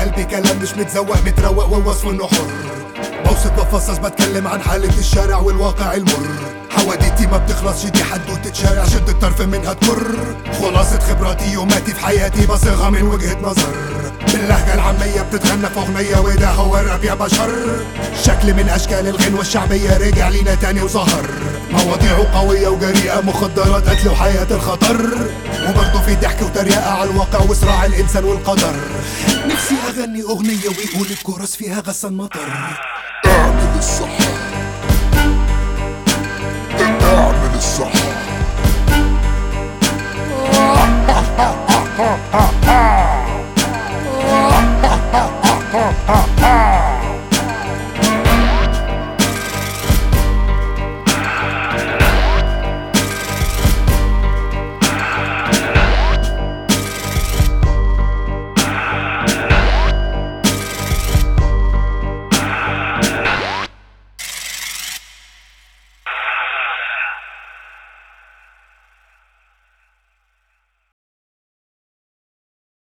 قلبي كلام مش متزوق متروق ووصف انه حر بوصف بفصص بتكلم عن حالة الشارع والواقع المر حواديتي ما بتخلصش دي حدوتة شارع شد الطرف منها تكر خلاصة خبراتي يوماتي في حياتي بصيغها من وجهة نظر باللهجة العامية بتتغنى في أغنية وده هو الراب يا بشر شكل من أشكال الغنوة الشعبية رجع لينا تاني وظهر مواضيعه قوية وجريئة مخدرات قتل وحياة الخطر وبرضه في ضحك وتريقة على الواقع وصراع الإنسان والقدر نفسي أغني أغنية ويقول الكورس فيها غسان مطر اعمل الصح اعمل الصح